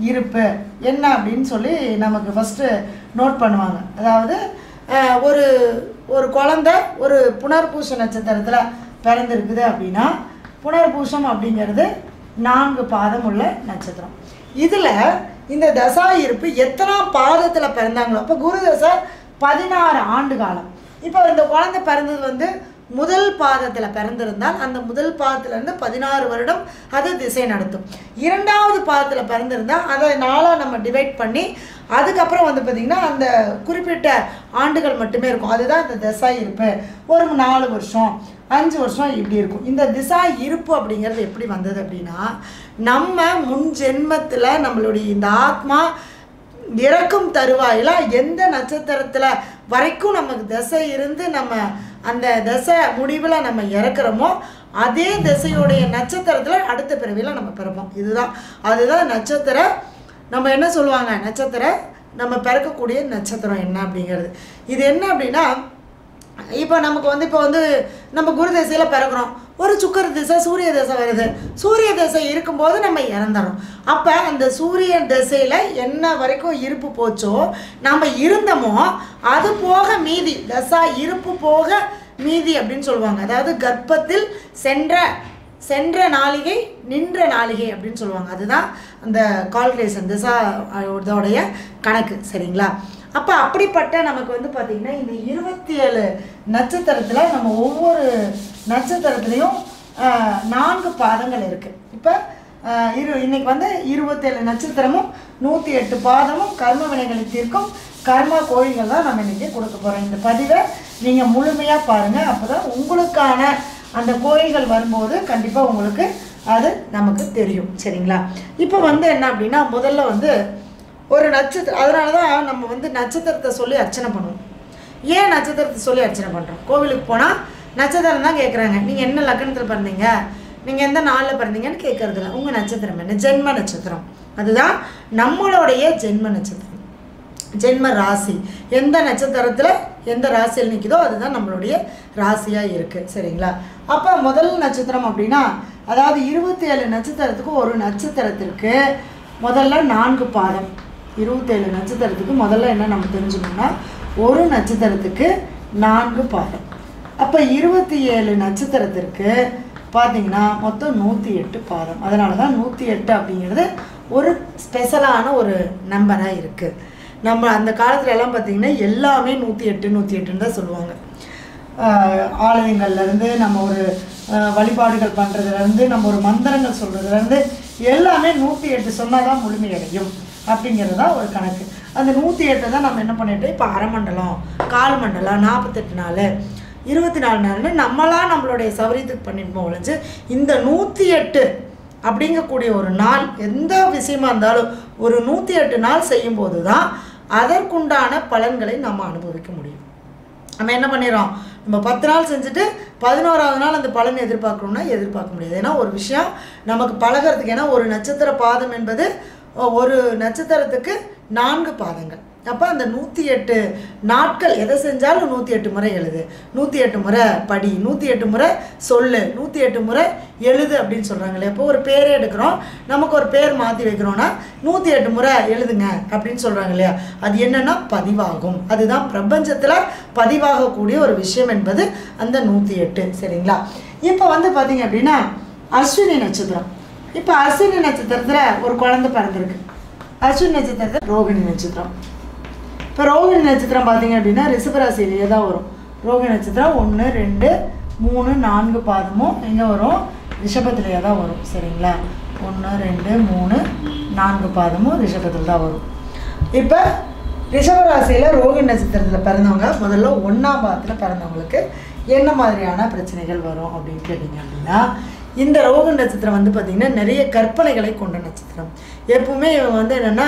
இருப்பு என்ன அப்படின்னு சொல்லி நமக்கு ஃபஸ்ட்டு நோட் பண்ணுவாங்க அதாவது அஹ், ஒரு ஒரு குழந்தை ஒரு புனர்பூச நட்சத்திரத்தில் பிறந்திருக்குது அப்படின்னா புனர்பூசம் அப்படிங்கிறது நான்கு பாதம் உள்ள நட்சத்திரம் இதில் இந்த தசா இருப்பு எத்தனாம் பாதத்தில் பிறந்தாங்களோ அப்போ குரு தசை பதினாறு ஆண்டு காலம் இப்போ இந்த குழந்தை பிறந்தது வந்து முதல் பாதத்தில் பிறந்திருந்தால் அந்த முதல் பாதத்திலேருந்து பதினாறு வருடம் அது திசை நடத்தும் இரண்டாவது பாதத்தில் பிறந்திருந்தால் அதை நாளாக நம்ம டிவைட் பண்ணி அதுக்கப்புறம் வந்து பார்த்திங்கன்னா அந்த குறிப்பிட்ட ஆண்டுகள் மட்டுமே இருக்கும் அதுதான் இந்த திசா இருப்பு ஒரு நாலு வருஷம் அஞ்சு வருஷம் இப்படி இருக்கும் இந்த திசா இருப்பு அப்படிங்கிறது எப்படி வந்தது அப்படின்னா நம்ம முன் ஜென்மத்தில் நம்மளுடைய இந்த ஆத்மா இறக்கும் தருவாயில் எந்த நட்சத்திரத்தில் வரைக்கும் நமக்கு திசை இருந்து நம்ம அந்த திசை முடிவில் நம்ம இறக்குறோமோ அதே திசையுடைய நட்சத்திரத்தில் அடுத்த பிறவியில் நம்ம பிறப்போம் இதுதான் அதுதான் நட்சத்திர நம்ம என்ன சொல்லுவாங்க நட்சத்திர நம்ம பிறக்கக்கூடிய நட்சத்திரம் என்ன அப்படிங்கிறது இது என்ன அப்படின்னா இப்போ நமக்கு வந்து இப்போ வந்து நம்ம குரு திசையில் பிறக்கிறோம் ஒரு சுக்கர திசை சூரிய திசை வருது சூரிய திசை இருக்கும்போது நம்ம இறந்துறோம் அப்போ அந்த சூரிய திசையில் என்ன வரைக்கும் இருப்பு போச்சோ நம்ம இருந்தோமோ அது போக மீதி தசா இருப்பு போக மீதி அப்படின்னு சொல்லுவாங்க அதாவது கர்ப்பத்தில் சென்ற சென்ற நாளிகை நின்ற நாளிகை அப்படின்னு சொல்லுவாங்க அதுதான் அந்த கால்குலேஷன் திசா இதோடைய கணக்கு சரிங்களா அப்போ அப்படிப்பட்ட நமக்கு வந்து பார்த்திங்கன்னா இந்த இருபத்தி ஏழு நட்சத்திரத்தில் நம்ம ஒவ்வொரு நட்சத்திரத்துலேயும் ஆஹ், நான்கு பாதங்கள் இருக்குது இப்போ இரு இன்னைக்கு வந்து இருபத்தேழு நட்சத்திரமும் நூற்றி எட்டு பாதமும் கர்ம வினைகளை தீர்க்கும் கர்மா கோயில்கள் தான் நம்ம இன்றைக்கி கொடுக்க போகிறோம் இந்த பதிவை நீங்கள் முழுமையாக பாருங்கள் அப்போ தான் உங்களுக்கான அந்த கோயில்கள் வரும்போது கண்டிப்பாக உங்களுக்கு அது நமக்கு தெரியும் சரிங்களா இப்போ வந்து என்ன அப்படின்னா முதல்ல வந்து ஒரு நட்சத்திரம் அதனால தான் நம்ம வந்து நட்சத்திரத்தை சொல்லி அர்ச்சனை பண்ணுவோம் ஏன் நட்சத்திரத்தை சொல்லி அர்ச்சனை பண்ணுறோம் கோவிலுக்கு போனால் நட்சத்திரம் தான் கேட்குறாங்க நீங்கள் என்ன லக்னத்தில் பிறந்தீங்க நீங்கள் எந்த நாளில் பிறந்தீங்கன்னு கேட்கறதில்ல உங்கள் நட்சத்திரம் என்ன ஜென்ம நட்சத்திரம் அதுதான் நம்மளுடைய ஜென்ம நட்சத்திரம் ஜென்ம ராசி எந்த நட்சத்திரத்தில் எந்த ராசியில் நிற்குதோ அதுதான் நம்மளுடைய ராசியாக இருக்குது சரிங்களா அப்போ முதல் நட்சத்திரம் அப்படின்னா அதாவது இருபத்தி ஏழு நட்சத்திரத்துக்கு ஒரு நட்சத்திரத்திற்கு முதல்ல நான்கு பாதம் இருபத்தேழு நட்சத்திரத்துக்கு முதல்ல என்ன நம்ம தெரிஞ்சுக்கணும்னா ஒரு நட்சத்திரத்துக்கு நான்கு பாதம் அப்போ இருபத்தி ஏழு நட்சத்திரத்திற்கு பார்த்தீங்கன்னா மொத்தம் நூற்றி எட்டு பாதம் அதனால தான் நூற்றி எட்டு அப்படிங்கிறது ஒரு ஸ்பெஷலான ஒரு நம்பராக இருக்குது நம்ம அந்த காலத்துல எல்லாம் பார்த்தீங்கன்னா எல்லாமே நூற்றி எட்டு நூற்றி எட்டுன்னு தான் சொல்லுவாங்க ஆஹ் ஆலயங்கள்லேருந்து நம்ம ஒரு ஆஹ் வழிபாடுகள் பண்ணுறதுலேருந்து நம்ம ஒரு மந்திரங்கள் சொல்கிறதுலேருந்து எல்லாமே நூற்றி எட்டு சொன்னால் தான் முழுமையடையும் அப்படிங்கிறது தான் ஒரு கணக்கு அந்த நூற்றி எட்டை தான் நம்ம என்ன பண்ணிட்டோம் இப்போ அரை மண்டலம் கால் மண்டலம் நாற்பத்தெட்டு நாள் இருபத்தி நாலு நாள்னு நம்மளாம் நம்மளுடைய சௌரியத்துக்கு பண்ணிட்டு ஒழிஞ்சு இந்த நூற்றி எட்டு அப்படிங்கக்கூடிய ஒரு நாள் எந்த விஷயமா இருந்தாலும் ஒரு நூற்றி எட்டு நாள் செய்யும்போது தான் அதற்குண்டான பலன்களை நம்ம அனுபவிக்க முடியும் நம்ம என்ன பண்ணிடுறோம் நம்ம பத்து நாள் செஞ்சுட்டு பதினோராவது நாள் அந்த பலன் எதிர்பார்க்கணும்னா எதிர்பார்க்க முடியாது ஏன்னா ஒரு விஷயம் நமக்கு பழகிறதுக்கு ஏன்னா ஒரு நட்சத்திர பாதம் என்பது ஒ- ஒரு நட்சத்திரத்துக்கு நான்கு பாதங்கள் அப்போ அந்த நூற்றி எட்டு நாட்கள் எதை செஞ்சாலும் நூற்றி எட்டு முறை எழுது நூற்றி எட்டு முறை படி நூற்றி எட்டு முறை சொல்லு நூற்றி எட்டு முறை எழுது அப்படின்னு சொல்கிறாங்க இல்லையா இப்போ ஒரு பேரே எடுக்கிறோம் நமக்கு ஒரு பேர் மாற்றி வைக்கிறோன்னா நூற்றி எட்டு முறை எழுதுங்க அப்படின்னு சொல்கிறாங்க இல்லையா அது என்னன்னா பதிவாகும் அதுதான் பிரபஞ்சத்தில் பதிவாகக்கூடிய ஒரு விஷயம் என்பது அந்த நூற்றி எட்டு சரிங்களா இப்போ வந்து பார்த்தீங்க அப்படின்னா அஸ்வினி நட்சத்திரம் இப்போ அஸ்வினி நட்சத்திரத்தில் ஒரு குழந்தை பிறந்திருக்கு அஸ்வினி நட்சத்திரத்தில் ரோகிணி நட்சத்திரம் இப்போ ரோகிணி நட்சத்திரம் பார்த்தீங்க அப்படின்னா ரிஷபராசிலேயே தான் வரும் ரோகிணி நட்சத்திரம் ஒன்று ரெண்டு மூணு நான்கு பாதமும் எங்கே வரும் ரிஷபத்திலேயே தான் வரும் சரிங்களா ஒன்று ரெண்டு மூணு நான்கு பாதமும் ரிஷபத்தில் தான் வரும் இப்போ ரிஷபராசியில் ரோகிணி நட்சத்திரத்தில் பிறந்தவங்க முதல்ல ஒன்றாம் பாதத்தில் பிறந்தவங்களுக்கு என்ன மாதிரியான பிரச்சனைகள் வரும் அப்படின்னு கேட்டிங்க அப்படின்னா இந்த ரோக நட்சத்திரம் வந்து பார்த்திங்கன்னா நிறைய கற்பனைகளை கொண்ட நட்சத்திரம் எப்பவுமே இவங்க வந்து என்னென்னா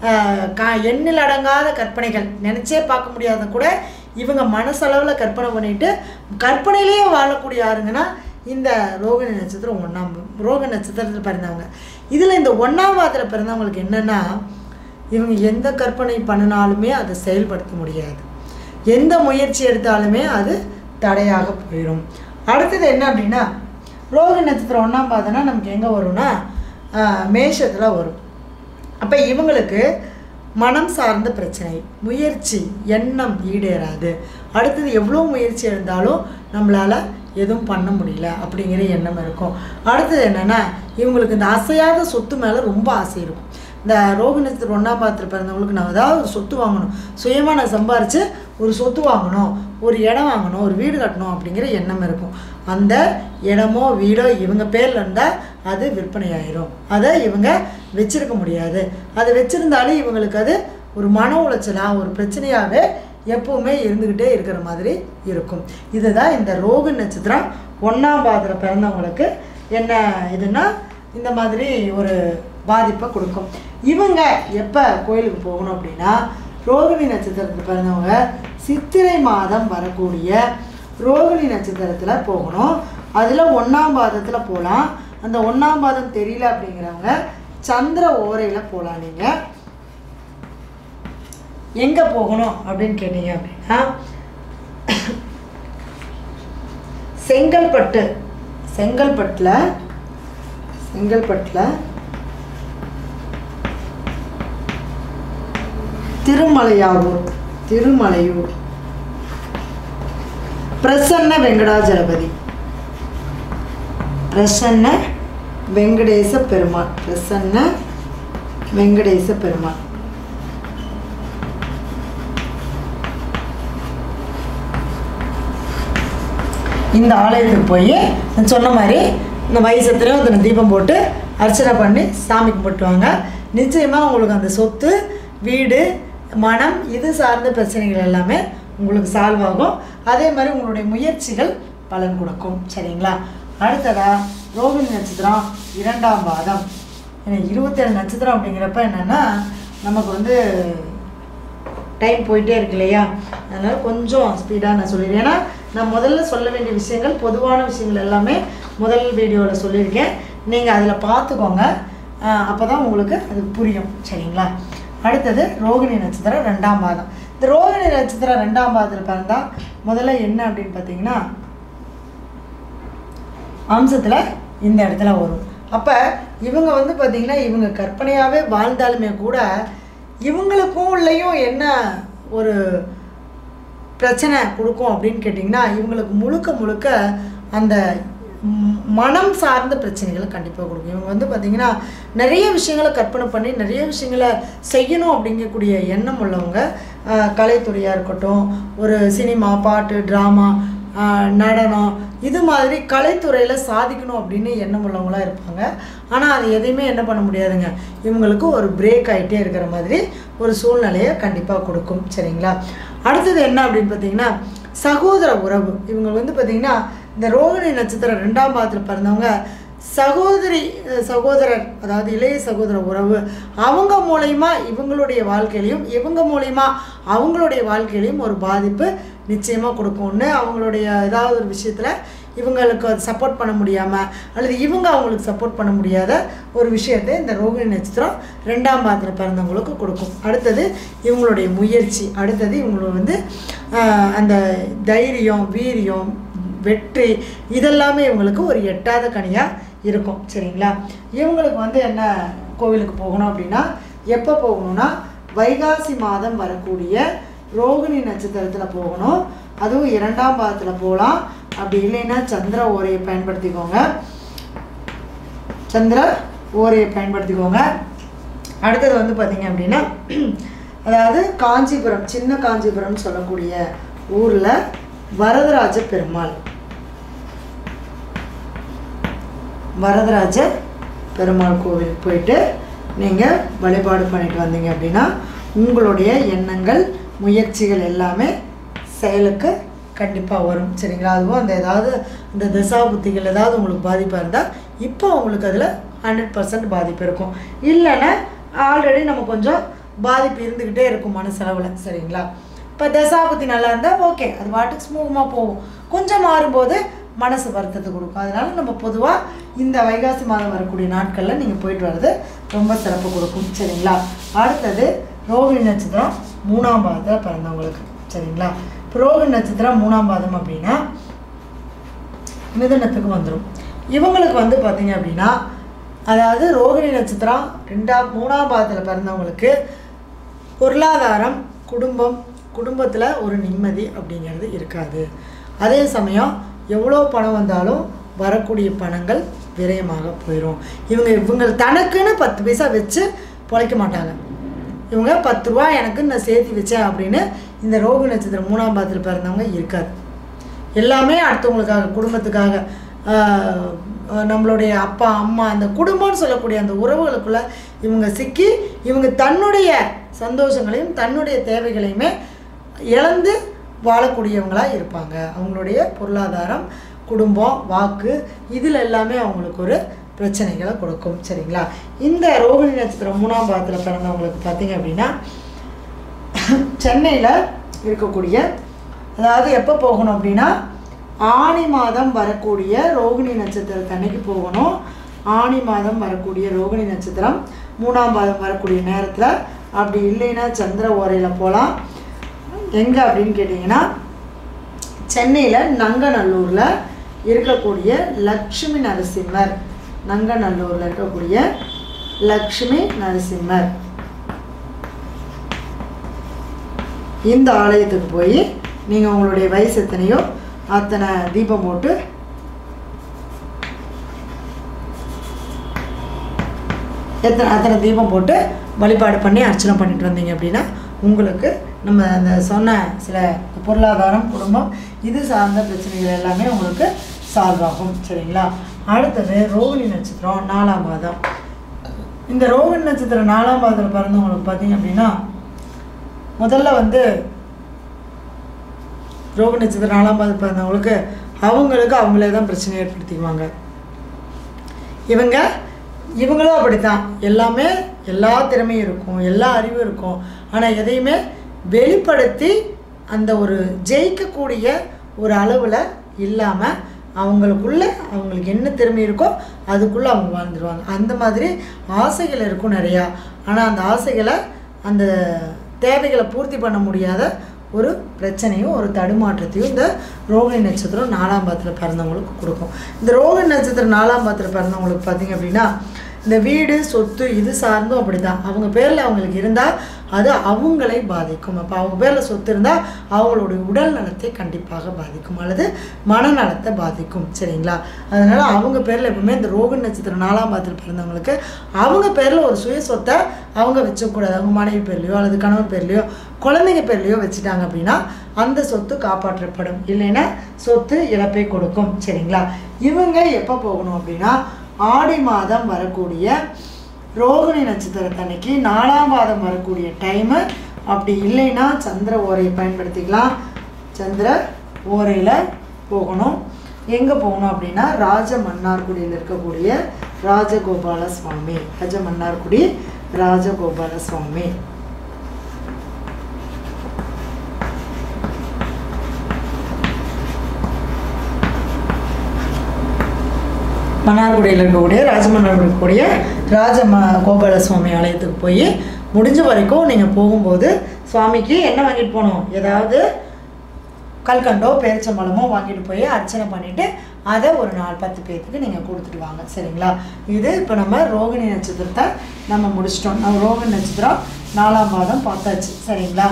கா எண்ணில் அடங்காத கற்பனைகள் நினச்சே பார்க்க முடியாத கூட இவங்க மனசளவில் கற்பனை பண்ணிட்டு கற்பனையிலேயே வாழக்கூடிய யாருங்கன்னா இந்த ரோகிணி நட்சத்திரம் ஒன்றாம் ரோக நட்சத்திரத்தில் பிறந்தவங்க இதில் இந்த ஒன்றாம் பாதத்தில் பிறந்தவங்களுக்கு என்னென்னா இவங்க எந்த கற்பனை பண்ணினாலுமே அதை செயல்படுத்த முடியாது எந்த முயற்சி எடுத்தாலுமே அது தடையாக போயிடும் அடுத்தது என்ன அப்படின்னா ரோக நட்சத்திரம் ஒன்றாம் பார்த்தோன்னா நமக்கு எங்கே வரும்னா மேஷத்தில் வரும் அப்போ இவங்களுக்கு மனம் சார்ந்த பிரச்சனை முயற்சி எண்ணம் ஈடேறாது அடுத்தது எவ்வளோ முயற்சி இருந்தாலும் நம்மளால் எதுவும் பண்ண முடியல அப்படிங்கிற எண்ணம் இருக்கும் அடுத்தது என்னென்னா இவங்களுக்கு இந்த அசையாத சொத்து மேலே ரொம்ப ஆசை இருக்கும் இந்த ரோகிணத்தில் ஒன்றாம் பாத்திரம் பிறந்தவங்களுக்கு நான் ஏதாவது ஒரு சொத்து வாங்கணும் சுயமாக நான் சம்பாரித்து ஒரு சொத்து வாங்கணும் ஒரு இடம் வாங்கணும் ஒரு வீடு கட்டணும் அப்படிங்கிற எண்ணம் இருக்கும் அந்த இடமோ வீடோ இவங்க பேரில் இருந்தால் அது விற்பனை ஆயிரும் அதை இவங்க வச்சிருக்க முடியாது அதை வச்சுருந்தாலும் இவங்களுக்கு அது ஒரு மன உளைச்சலாக ஒரு பிரச்சனையாகவே எப்பவுமே இருந்துக்கிட்டே இருக்கிற மாதிரி இருக்கும் இதுதான் இந்த ரோக நட்சத்திரம் ஒன்றாம் பாதத்தில் பிறந்தவங்களுக்கு என்ன இதுன்னா இந்த மாதிரி ஒரு பாதிப்பை கொடுக்கும் இவங்க எப்போ கோயிலுக்கு போகணும் அப்படின்னா ரோகிணி நட்சத்திரத்தில் பிறந்தவங்க சித்திரை மாதம் வரக்கூடிய ரோகிணி நட்சத்திரத்தில் போகணும் அதில் ஒன்றாம் பாதத்தில் போகலாம் அந்த ஒன்றாம் பாதம் தெரியல அப்படிங்கிறவங்க சந்திர ஓரையில் போகலாம் நீங்கள் எங்கே போகணும் அப்படின்னு கேட்டீங்க அப்படின்னா செங்கல்பட்டு செங்கல்பட்டில் செங்கல்பட்டில் திருமலையாவூர் திருமலையூர் பிரசன்ன வெங்கடாஜலபதி பிரசன்ன வெங்கடேச பெருமாள் பிரசன்ன வெங்கடேச பெருமாள் இந்த ஆலயத்துக்கு போய் நான் சொன்ன மாதிரி இந்த வயசத்துலேயும் அதில் தீபம் போட்டு அர்ச்சனை பண்ணி சாமி கும்பிட்டுவாங்க நிச்சயமாக உங்களுக்கு அந்த சொத்து வீடு மனம் இது சார்ந்த பிரச்சனைகள் எல்லாமே உங்களுக்கு சால்வ் ஆகும் அதே மாதிரி உங்களுடைய முயற்சிகள் பலன் கொடுக்கும் சரிங்களா அடுத்ததா ரோகிணி நட்சத்திரம் இரண்டாம் பாதம் ஏன்னா இருபத்தேழு நட்சத்திரம் அப்படிங்கிறப்ப என்னென்னா நமக்கு வந்து டைம் போயிட்டே இருக்கு இல்லையா அதனால் கொஞ்சம் ஸ்பீடாக நான் சொல்லிடுறேன் ஏன்னா நான் முதல்ல சொல்ல வேண்டிய விஷயங்கள் பொதுவான விஷயங்கள் எல்லாமே முதல் வீடியோவில் சொல்லியிருக்கேன் நீங்கள் அதில் பார்த்துக்கோங்க அப்போ தான் உங்களுக்கு அது புரியும் சரிங்களா அடுத்தது ரோகிணி நட்சத்திரம் ரெண்டாம் பாதம் இந்த ரோகிணி நட்சத்திரம் ரெண்டாம் பாதத்தில் பிறந்தா முதல்ல என்ன அப்படின்னு பார்த்தீங்கன்னா அம்சத்தில் இந்த இடத்துல வரும் அப்போ இவங்க வந்து பார்த்திங்கன்னா இவங்க கற்பனையாகவே வாழ்ந்தாலுமே கூட இவங்களுக்கும் உள்ளேயும் என்ன ஒரு பிரச்சனை கொடுக்கும் அப்படின்னு கேட்டிங்கன்னா இவங்களுக்கு முழுக்க முழுக்க அந்த ம், மனம் சார்ந்த பிரச்சனைகளை கண்டிப்பாக கொடுக்கும் இவங்க வந்து பார்த்திங்கன்னா நிறைய விஷயங்களை கற்பனை பண்ணி நிறைய விஷயங்களை செய்யணும் அப்படிங்கக்கூடிய எண்ணம் உள்ளவங்க ஆஹ், கலைத்துறையாக இருக்கட்டும் ஒரு சினிமா பாட்டு ட்ராமா நடனம் இது மாதிரி கலைத்துறையில் சாதிக்கணும் அப்படின்னு எண்ணம் உள்ளவங்களாக இருப்பாங்க ஆனால் அது எதையுமே என்ன பண்ண முடியாதுங்க இவங்களுக்கு ஒரு பிரேக் ஆகிட்டே இருக்கிற மாதிரி ஒரு சூழ்நிலையை கண்டிப்பாக கொடுக்கும் சரிங்களா அடுத்தது என்ன அப்படின்னு பார்த்தீங்கன்னா சகோதர உறவு இவங்க வந்து பார்த்திங்கன்னா இந்த ரோகிணி நட்சத்திரம் ரெண்டாம் பாதத்தில் பிறந்தவங்க சகோதரி அஹ், சகோதரர் அதாவது இளைய சகோதர உறவு அவங்க மூலயமா இவங்களுடைய வாழ்க்கையிலையும் இவங்க மூலயமா அவங்களுடைய வாழ்க்கையிலையும் ஒரு பாதிப்பு நிச்சயமாக கொடுக்கும் ஒன்று அவங்களுடைய ஏதாவது ஒரு விஷயத்தில் இவங்களுக்கு அது சப்போர்ட் பண்ண முடியாமல் அல்லது இவங்க அவங்களுக்கு சப்போர்ட் பண்ண முடியாத ஒரு விஷயத்தை இந்த ரோகிணி நட்சத்திரம் ரெண்டாம் பாதத்தில் பிறந்தவங்களுக்கு கொடுக்கும் அடுத்தது இவங்களுடைய முயற்சி அடுத்தது இவங்களோட வந்து ஆஹ், அந்த தைரியம் வீரியம் வெற்றி இதெல்லாமே இவங்களுக்கு ஒரு எட்டாத கனியாக இருக்கும் சரிங்களா இவங்களுக்கு வந்து என்ன கோவிலுக்கு போகணும் அப்படின்னா எப்போ போகணும்னா வைகாசி மாதம் வரக்கூடிய ரோகிணி நட்சத்திரத்தில் போகணும் அதுவும் இரண்டாம் பாதத்தில் போகலாம் அப்படி இல்லைன்னா சந்திர ஓரையை பயன்படுத்திக்கோங்க சந்திர ஓரையை பயன்படுத்திக்கோங்க அடுத்தது வந்து பார்த்தீங்க அப்படின்னா அதாவது காஞ்சிபுரம் சின்ன காஞ்சிபுரம் சொல்லக்கூடிய ஊரில் வரதராஜ பெருமாள் வரதராஜ பெருமாள் கோவில் போயிட்டு நீங்கள் வழிபாடு பண்ணிட்டு வந்தீங்க அப்படின்னா உங்களுடைய எண்ணங்கள் முயற்சிகள் எல்லாமே செயலுக்கு கண்டிப்பாக வரும் சரிங்களா அதுவும் அந்த ஏதாவது இந்த திசா புத்திகள் ஏதாவது உங்களுக்கு பாதிப்பாக இருந்தால் இப்போ உங்களுக்கு அதில் ஹண்ட்ரட் பர்சன்ட் பாதிப்பு இருக்கும் இல்லைன்னா ஆல்ரெடி நம்ம கொஞ்சம் பாதிப்பு இருந்துக்கிட்டே இருக்கும் மனசளவில் சரிங்களா இப்போ தசாபதி நல்லா இருந்தால் ஓகே அது பாட்டுக்கு ஸ்மூகமாக போகும் கொஞ்சம் மாறும்போது மனசு வருத்தத்தை கொடுக்கும் அதனால நம்ம பொதுவாக இந்த வைகாசி மாதம் வரக்கூடிய நாட்களில் நீங்கள் போயிட்டு வர்றது ரொம்ப சிறப்பு கொடுக்கும் சரிங்களா அடுத்தது ரோகிணி நட்சத்திரம் மூணாம் பாதத்தில் பிறந்தவங்களுக்கு சரிங்களா இப்போ ரோகிணி நட்சத்திரம் மூணாம் பாதம் அப்படின்னா மிதுனத்துக்கு வந்துடும் இவங்களுக்கு வந்து பார்த்தீங்க அப்படின்னா அதாவது ரோகிணி நட்சத்திரம் ரெண்டாம் மூணாம் பாதத்தில் பிறந்தவங்களுக்கு பொருளாதாரம் குடும்பம் குடும்பத்தில் ஒரு நிம்மதி அப்படிங்கிறது இருக்காது அதே சமயம் எவ்வளோ பணம் வந்தாலும் வரக்கூடிய பணங்கள் விரயமாக போயிடும் இவங்க இவங்க தனக்குன்னு பத்து பைசா வச்சு பொழைக்க மாட்டாங்க இவங்க பத்து ரூபா எனக்கு நான் சேர்த்து வச்சேன் அப்படின்னு இந்த ரோகு நட்சத்திரம் மூணாம் பாதத்தில் பிறந்தவங்க இருக்காது எல்லாமே அடுத்தவங்களுக்காக குடும்பத்துக்காக ஆஹ், ஆஹ், நம்மளுடைய அப்பா அம்மா அந்த குடும்பம்னு சொல்லக்கூடிய அந்த உறவுகளுக்குள்ள இவங்க சிக்கி இவங்க தன்னுடைய சந்தோஷங்களையும் தன்னுடைய தேவைகளையுமே இழந்து வாழக்கூடியவங்களாக இருப்பாங்க அவங்களுடைய பொருளாதாரம் குடும்பம் வாக்கு இதில் எல்லாமே அவங்களுக்கு ஒரு பிரச்சனைகளை கொடுக்கும் சரிங்களா இந்த ரோகிணி நட்சத்திரம் மூணாம் பாதத்தில் பிறந்தவங்களுக்கு பார்த்தீங்க அப்படின்னா சென்னையில் இருக்கக்கூடிய அதாவது எப்போ போகணும் அப்படின்னா ஆனி மாதம் வரக்கூடிய ரோகிணி நட்சத்திரத்தன்னைக்கு போகணும் ஆனி மாதம் வரக்கூடிய ரோகிணி நட்சத்திரம் மூணாம் பாதம் வரக்கூடிய நேரத்தில் அப்படி இல்லைன்னா சந்திர ஓரையில் போகலாம் எங்கே அப்படின்னு கேட்டிங்கன்னா சென்னையில் நங்கநல்லூரில் இருக்கக்கூடிய லக்ஷ்மி நரசிம்மர் நங்கநல்லூரில் இருக்கக்கூடிய லக்ஷ்மி நரசிம்மர் இந்த ஆலயத்துக்கு போய் நீங்கள் உங்களுடைய வயசு எத்தனையோ அத்தனை தீபம் போட்டு எத்தனை அத்தனை தீபம் போட்டு வழிபாடு பண்ணி அர்ச்சனை பண்ணிட்டு வந்தீங்க அப்படின்னா உங்களுக்கு நம்ம அந்த சொன்ன சில பொருளாதாரம் குடும்பம் இது சார்ந்த பிரச்சனைகள் எல்லாமே உங்களுக்கு சால்வ் ஆகும் சரிங்களா அடுத்தது ரோகிணி நட்சத்திரம் நாலாம் மாதம் இந்த ரோகிணி நட்சத்திரம் நாலாம் பாதத்தில் பிறந்தவங்களுக்கு பார்த்தீங்க அப்படின்னா முதல்ல வந்து ரோக நட்சத்திரம் நாலாம் பாதம் பிறந்தவங்களுக்கு அவங்களுக்கு அவங்களே தான் பிரச்சனை ஏற்படுத்திக்குவாங்க இவங்க இவங்களும் அப்படித்தான் எல்லாமே எல்லா திறமையும் இருக்கும் எல்லா அறிவும் இருக்கும் ஆனால் எதையுமே வெளிப்படுத்தி அந்த ஒரு ஜெயிக்கக்கூடிய ஒரு அளவில் இல்லாமல் அவங்களுக்குள்ள அவங்களுக்கு என்ன திறமை இருக்கோ அதுக்குள்ளே அவங்க வாழ்ந்துருவாங்க அந்த மாதிரி ஆசைகள் இருக்கும் நிறையா ஆனால் அந்த ஆசைகளை அந்த தேவைகளை பூர்த்தி பண்ண முடியாத ஒரு பிரச்சனையும் ஒரு தடுமாற்றத்தையும் இந்த ரோகிணி நட்சத்திரம் நாலாம் பாதத்தில் பிறந்தவங்களுக்கு கொடுக்கும் இந்த ரோகிணி நட்சத்திரம் நாலாம் பாதத்தில் பிறந்தவங்களுக்கு பார்த்தீங்க அப்படின்னா இந்த வீடு சொத்து இது சார்ந்தும் அப்படி தான் அவங்க பேரில் அவங்களுக்கு இருந்தால் அது அவங்களை பாதிக்கும் அப்போ அவங்க பேரில் சொத்து இருந்தால் அவங்களுடைய உடல் நலத்தை கண்டிப்பாக பாதிக்கும் அல்லது மனநலத்தை பாதிக்கும் சரிங்களா அதனால் அவங்க பேரில் எப்பவுமே இந்த ரோகிணி நட்சத்திரம் நாலாம் பாதத்தில் பிறந்தவங்களுக்கு அவங்க பேரில் ஒரு சுய சொத்தை அவங்க வச்சக்கூடாது அவங்க மனைவி பேர்லையோ அல்லது கணவர் பேர்லையோ குழந்தைங்க பேர்லையோ வச்சுட்டாங்க அப்படின்னா அந்த சொத்து காப்பாற்றப்படும் இல்லைன்னா சொத்து இழப்பை கொடுக்கும் சரிங்களா இவங்க எப்போ போகணும் அப்படின்னா ஆடி மாதம் வரக்கூடிய ரோகிணி நட்சத்திரத்தன்னைக்கு நாலாம் மாதம் வரக்கூடிய டைமு அப்படி இல்லைன்னா சந்திர ஓரையை பயன்படுத்திக்கலாம் சந்திர ஓரையில் போகணும் எங்கே போகணும் அப்படின்னா ராஜ மன்னார்குடியில் இருக்கக்கூடிய ராஜகோபால சுவாமி ராஜ மன்னார்குடி ராஜகோபால சுவாமி மன்னார்குடியில் இருக்கக்கூடிய ராஜமன்னார்குடி இருக்கக்கூடிய ராஜ ம கோபால சுவாமி ஆலயத்துக்கு போய் முடிஞ்ச வரைக்கும் நீங்கள் போகும்போது சுவாமிக்கு என்ன வாங்கிட்டு போகணும் ஏதாவது கல்கண்டோ பேரிச்சம்பழமோ வாங்கிட்டு போய் அர்ச்சனை பண்ணிவிட்டு அதை ஒரு நாலு பத்து பேர்த்துக்கு நீங்கள் கொடுத்துட்டு வாங்க சரிங்களா இது இப்போ நம்ம ரோகிணி நட்சத்திரத்தை நம்ம முடிச்சிட்டோம் நம்ம ரோகிணி நட்சத்திரம் நாலாம் பாதம் பார்த்தாச்சு சரிங்களா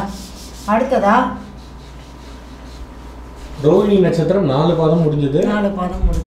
அடுத்ததா ரோகிணி நட்சத்திரம் நாலு பாதம் முடிஞ்சது நாலு பாதம் முடிச்சு